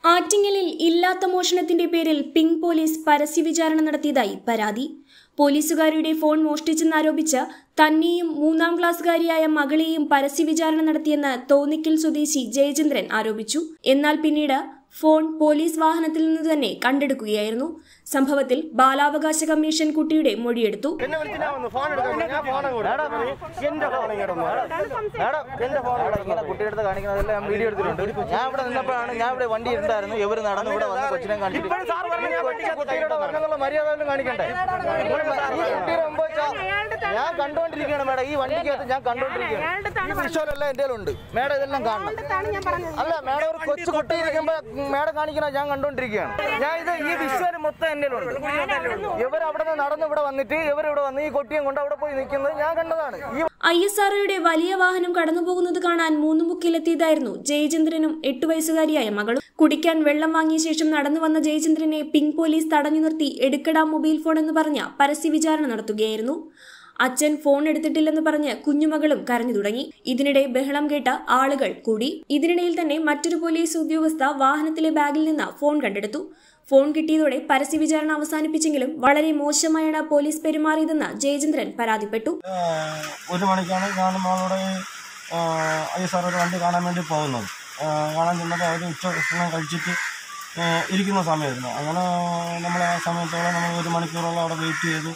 ആറ്റിങ്ങലിൽ ഇല്ലാത്ത മോഷണത്തിന്റെ പേരിൽ പിങ്ക് പോലീസ് പരസ്യവിചാരണ നടത്തിയതായി പരാതി പോലീസുകാരുടെ ഫോൺ മോഷ്ടിച്ചെന്നാരോപിച്ച് തന്നെയും മൂന്നാം ക്ലാസ്സുകാരിയായ മകളെയും പരസ്യവിചാരണ നടത്തിയെന്ന് തോന്നിക്കൽ സ്വദേശി ജയചന്ദ്രൻ ആരോപിച്ചു എന്നാൽ പിന്നീട് ഫോൺ പോലീസ് വാഹനത്തിൽ നിന്ന് തന്നെ കണ്ടെടുക്കുകയായിരുന്നു സംഭവത്തിൽ ബാലാവകാശ കമ്മീഷൻ കുട്ടിയുടെ മൊഴിയെടുത്തു എന്നെ വിളിച്ച് ഞാൻ വന്നു ഫോൺ എടുക്കാൻ പറഞ്ഞു. ഞാൻ ഫോൺ അങ്ങോട്ട് എടാ പറഞ്ഞു എന്റെ ഫോൺ ഇങ്ങോട്ട് വന്നു എടാ എന്റെ ഫോൺ ഇങ്ങനെ കുട്ടിയെടുത്ത് കാണിക്കുന്നതെല്ലാം ഞാൻ വീഡിയോ എടുത്തിട്ടുണ്ട് ഞാൻ ഇവിടെ നിന്നപ്പോഴാണ് ഞാൻ ഇവിടെ വണ്ടി ഉണ്ടായിരുന്നു ഇവർ നടന്ന് ഇവിടെ വന്ന് കൊച്ചിനെ കാണിച്ചിട്ട് ഇപ്പോഴും സാർ പറഞ്ഞു ഞാൻ കൊച്ചിനെ കുട്ടിയുടെ പറഞ്ഞെന്നുള്ള മര്യാദ പോലും കാണിക്കണ്ടേ ഈ കുട്ടിയുടെ മുമ്പ് വെച്ചാ ഞാൻ കണ്ടുകൊണ്ടിരിക്കുകയാണ് മേഡം ഈ വണ്ടിക്കകത്ത് ഞാൻ കണ്ടുകൊണ്ടിരിക്കുകയാണ് ഈ വിഷ്വലെല്ലാം എൻ്റെ ഉണ്ട് മേഡം ഇതെല്ലാം കാണണം അല്ല മേഡം ഒരു കൊച്ചു കുട്ടി ഇരിക്കുമ്പോ മേഡം കാണിക്കണ ഞാൻ കണ്ടുകൊണ്ടിരിക്കുകയാണ് ഞാൻ ഇത് ഈ വിഷ്വൽ മൊത്തം എൻ്റെ ഉണ്ട് ഇവർ അവിടെ നിന്ന് നടന്ന് ഇവിടെ വന്നിട്ട് ഇവർ ഇവിടെ വന്ന് ഈ കൊട്ടിയും കൊണ്ട് അവിടെ പോയി നിൽക്കുന്നത് ഞാൻ കണ്ടതാണ് ഈ ഐ എസ് ആർഒയുടെ വലിയ വാഹനം കടന്നുപോകുന്നത് കാണാൻ മൂന്ന് മുക്കിലെത്തിയതായിരുന്നു ജയചന്ദ്രനും എട്ടു വയസ്സുകാരിയായ മകളും കുടിക്കാൻ വെള്ളം വാങ്ങിയ ശേഷം നടന്നു വന്ന ജയചന്ദ്രനെ പിങ്ക് പോലീസ് തടഞ്ഞു നിർത്തി എടുക്കടാ മൊബൈൽ ഫോൺ എന്ന് പറഞ്ഞ പരസ്യ വിചാരണ നടത്തുകയായിരുന്നു അച്ഛൻ ഫോൺ എടുത്തിട്ടില്ലെന്ന് പറഞ്ഞ് കുഞ്ഞുമകളും കരഞ്ഞു തുടങ്ങി ഇതിനിടെ ബഹളം കേട്ട ആളുകൾ കൂടി ഇതിനിടയിൽ തന്നെ മറ്റൊരു പോലീസ് ഉദ്യോഗസ്ഥ വാഹനത്തിലെ ബാഗിൽ നിന്ന് ഫോൺ കണ്ടെടുത്തു ഫോൺ കിട്ടിയതോടെ പരസ്യ വിചാരണ അവസാനിപ്പിച്ചെങ്കിലും വളരെ മോശമായാണ് പോലീസ് പെരുമാറിയതെന്ന് ജയചന്ദ്രൻ പരാതിപ്പെട്ടു ആഹ് ഒരു മണിക്കാണ് ഞാൻ നമ്മളോട് ഐ എസ് ആർ ഒരു വണ്ടി കാണാൻ വേണ്ടി പോകുന്നത് ആഹ് കാണാൻ ചെന്നപ്പോൾ അവർ ഉച്ച ഭക്ഷണം കഴിച്ചിട്ട് ആഹ് ഇരിക്കുന്ന സമയമായിരുന്നു അങ്ങനെ നമ്മൾ ആ സമയത്തോളം നമ്മൾ ഒരു മണിക്കൂറോളം അവിടെ വെയിറ്റ് ചെയ്തു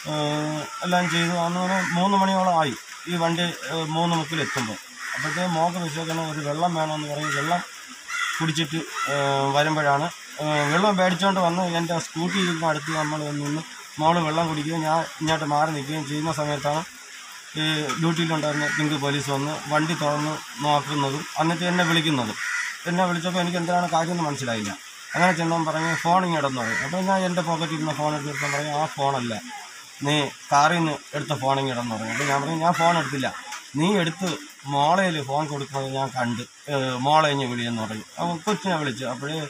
ആഹ് എല്ലാം ചെയ്തു അങ്ങനെ മൂന്ന് മണിയോളം ആയി ഈ വണ്ടി ആഹ് മൂന്ന് മുക്കിൽ എത്തുമ്പോൾ അപ്പോഴത്തേക്ക് മോക്ക് വിശ്വസിക്കുന്ന ഒരു വെള്ളം വേണമെന്ന് പറഞ്ഞ് വെള്ളം കുടിച്ചിട്ട് ആഹ് വരുമ്പോഴാണ് ആഹ് വെള്ളം മേടിച്ചുകൊണ്ട് വന്ന് എൻ്റെ സ്കൂട്ടി ഇരുന്ന അടുത്ത് നമ്മൾ നിന്ന് മോള് വെള്ളം കുടിക്കുകയും ഞാൻ ഇങ്ങോട്ട് മാറി നിൽക്കുകയും ചെയ്യുന്ന സമയത്താണ് ഈ ഡ്യൂട്ടിയിലുണ്ടായിരുന്ന പിങ്ക് പോലീസ് വന്ന് വണ്ടി തുറന്ന് നോക്കുന്നതും എന്നിട്ട് എന്നെ വിളിക്കുന്നതും എന്നെ വിളിച്ചപ്പോൾ എനിക്ക് എന്തിനാണ് കാര്യമെന്ന് മനസ്സിലായില്ല അങ്ങനെ ചെന്നവൻ പറഞ്ഞ് ഫോൺ ഇങ്ങോട്ടെന്ന് പറയും അപ്പോൾ ഞാൻ എൻ്റെ പോക്കറ്റിൽ ഇരുന്ന ഫോൺ എടുത്തിട്ട് പറയും ആ ഫോണല്ല നീ കാറിൽ നിന്ന് എടുത്ത ഫോൺ ഇങ്ങോട്ടെന്ന് പറയും അപ്പോൾ ഞാൻ പറയും ഞാൻ ഫോൺ എടുത്തില്ല നീ എടുത്ത് മോളയിൽ ഫോൺ കൊടുക്കുന്നത് ഞാൻ കണ്ട് ഏഹ് മോളെ ഇഞ്ഞ് വിളിയെന്ന് പറയും അപ്പോൾ കൊച്ചിനെ വിളിച്ചു അപ്പോഴേ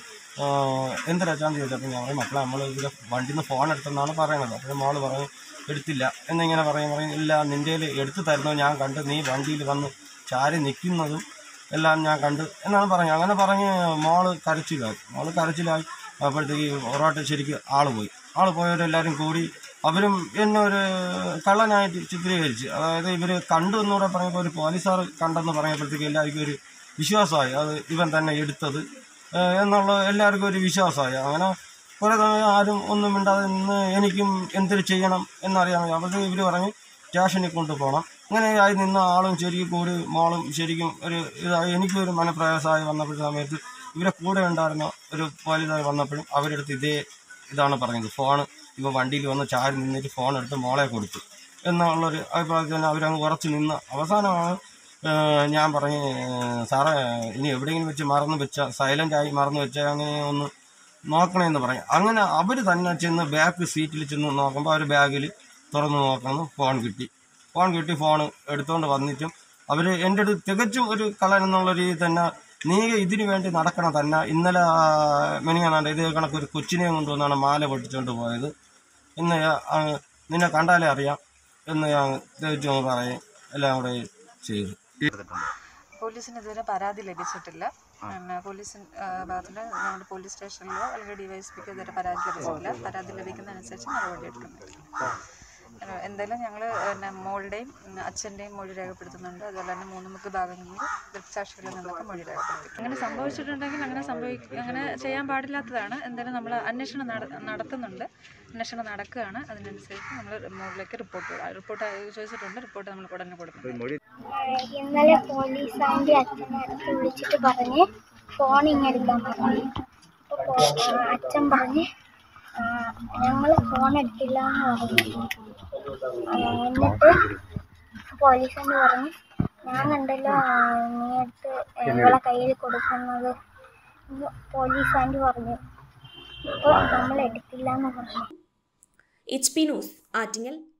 എന്തിനാ ചാന്തി ചോദിച്ചപ്പോൾ ഞാൻ പറയും മക്കളെ നമ്മൾ ഇതിൽ വണ്ടിയിൽ നിന്ന് ഫോൺ എടുത്തെന്നാണ് പറയുന്നത് അപ്പോൾ മോള് പറഞ്ഞു എടുത്തില്ല എന്നിങ്ങനെ പറയും പറയും ഇല്ല നിൻ്റെ എടുത്തു തരുന്നത് ഞാൻ കണ്ട് നീ വണ്ടിയിൽ വന്ന് ചാരി നിൽക്കുന്നതും എല്ലാം ഞാൻ കണ്ട് എന്നാണ് പറഞ്ഞത് അങ്ങനെ പറഞ്ഞ് മോള് കരച്ചിലായി മോള് കരച്ചിലായി അപ്പോഴത്തേക്ക് ഒറോട്ട് ശരിക്ക് ആള് പോയി ആള് പോയവരെല്ലാവരും കൂടി അവരും എന്നെ ഒരു കള്ളനായിട്ട് ചിത്രീകരിച്ച് അതായത് ഇവർ കണ്ടു എന്നൂടെ പറഞ്ഞപ്പോൾ ഒരു പോലീസുകാർ കണ്ടെന്ന് പറഞ്ഞപ്പോഴത്തേക്ക് എല്ലാവർക്കും ഒരു വിശ്വാസമായി അത് ഇവൻ തന്നെ എടുത്തത് ഏഹ് എന്നുള്ള എല്ലാവർക്കും ഒരു വിശ്വാസമായി അങ്ങനെ കുറേ സമയം ആരും ഒന്നും മിണ്ടാതെ നിന്ന് എനിക്കും എന്തൊരു ചെയ്യണം എന്നറിയാൻ വയ്യ അപ്പോഴത്തേക്ക് ഇവർ പറഞ്ഞ് സ്റ്റേഷനിൽ കൊണ്ടുപോകണം അങ്ങനെ ആയി നിന്ന ആളും ശരിക്കും കൂടി മോളും ശരിക്കും ഒരു ഇതായി എനിക്കും ഒരു മനപ്രയാസമായി വന്നപ്പോഴത്തെ സമയത്ത് ഇവരെ കൂടെ ഉണ്ടായിരുന്ന ഒരു പോലീസായി വന്നപ്പോഴും അവരെടുത്ത് ഇതേ ഇതാണ് പറഞ്ഞത് ഫോൺ ഇവ വണ്ടിയിൽ വന്ന് ചാരി നിന്നിട്ട് ഫോൺ എടുത്ത് മോളെ കൊടുത്തു എന്നുള്ളൊരു അഭിപ്രായത്തിൽ തന്നെ അവരങ്ങ് ഉറച്ചു നിന്ന് അവസാനമാണ് ഏഹ് ഞാൻ പറഞ്ഞ് ഏഹ് സാറേ ഇനി എവിടെയെങ്കിലും വെച്ച് മറന്നു വെച്ച സൈലൻ്റ് ആയി മറന്നു വെച്ച അങ്ങനെ ഒന്ന് നോക്കണമെന്ന് പറയും അങ്ങനെ അവർ തന്നെ ചെന്ന് ബാക്ക് സീറ്റിൽ ചെന്ന് നോക്കുമ്പോൾ അവർ ബാഗിൽ തുറന്ന് നോക്കുന്നു ഫോൺ കിട്ടി ഫോൺ കിട്ടി ഫോൺ എടുത്തുകൊണ്ട് വന്നിട്ടും അവർ എൻ്റെ അടുത്ത് തികച്ചും ഒരു കളൻ എന്നുള്ള രീതിയിൽ തന്നെ നീ ഇതിനു വേണ്ടി നടക്കണം തന്നെ ഇന്നലെ മെനിങ്ങാണ്ട് ഇത് കണക്ക് ഒരു കൊച്ചിനെയും കൊണ്ടുവന്നാണ് മാല പൊട്ടിച്ചുകൊണ്ട് പോയത് ഇന്ന് ഞാൻ, ആ, നിന്നെ കണ്ടാലേ അറിയാം എന്ന് ഞാൻ തികച്ചും പറയും എല്ലാം കൂടെ ചെയ്തു പോലീസിന് ഇതുവരെ പരാതി ലഭിച്ചിട്ടില്ല പിന്നെ പോലീസിൻ ഭാഗത്തിൽ നമ്മുടെ പോലീസ് സ്റ്റേഷനിലോ അല്ലെങ്കിൽ ഡിവൈഎസ്പിക്കോ ഇതുവരെ പരാതി ലഭിച്ചിട്ടില്ല പരാതി ലഭിക്കുന്നതനുസരിച്ച് നടപടി എടുക്കുന്നുണ്ട് ഏഹ് എന്തായാലും ഞങ്ങൾ പിന്നെ മോളുടെയും ഉം, അച്ഛൻ്റെയും മൊഴി രേഖപ്പെടുത്തുന്നുണ്ട് അതുപോലെ തന്നെ മൂന്ന് മുക്ക് ഭാഗങ്ങളിൽ ദൃക്സാക്ഷികളിൽ നിന്നൊക്കെ മൊഴി രേഖപ്പെടുത്തി അങ്ങനെ സംഭവിച്ചിട്ടുണ്ടെങ്കിൽ അങ്ങനെ സംഭവിക്ക അങ്ങനെ ചെയ്യാൻ പാടില്ലാത്തതാണ് എന്തായാലും നമ്മൾ അന്വേഷണം നട- നടത്തുന്നുണ്ട് അന്വേഷണം നടക്കുകയാണ് അതിനനുസരിച്ച് നമ്മൾ മുകളിലേക്ക് റിപ്പോർട്ട് റിപ്പോർട്ട് ചോദിച്ചിട്ടുണ്ട് റിപ്പോർട്ട് നമ്മൾ ഉടനെ കൊടുക്കും ഇന്നലെ പോലീസ് ആൻറ്റി അച്ഛനെ അടുത്ത് വിളിച്ചിട്ട് പറഞ്ഞ് ഫോൺ ഇങ്ങെടുക്കാൻ പറഞ്ഞു അപ്പോൾ അച്ഛൻ പറഞ്ഞ് ഞങ്ങൾ ഫോൺ എടുത്തില്ല എന്ന് പറഞ്ഞു ആ, എന്നിട്ട് പോലീസിന് പറഞ്ഞു ഞാൻ കണ്ടല്ലോ ആ, നീ എടുത്ത് ഇവളെ കയ്യിൽ കൊടുക്കുന്നത് എന്ന് പോലീസ് ആൻറ്റി പറഞ്ഞു അപ്പോൾ നമ്മൾ എടുത്തില്ല എന്ന് പറഞ്ഞു എച്ച് പി ന്യൂസ് ആറ്റിങ്ങൽ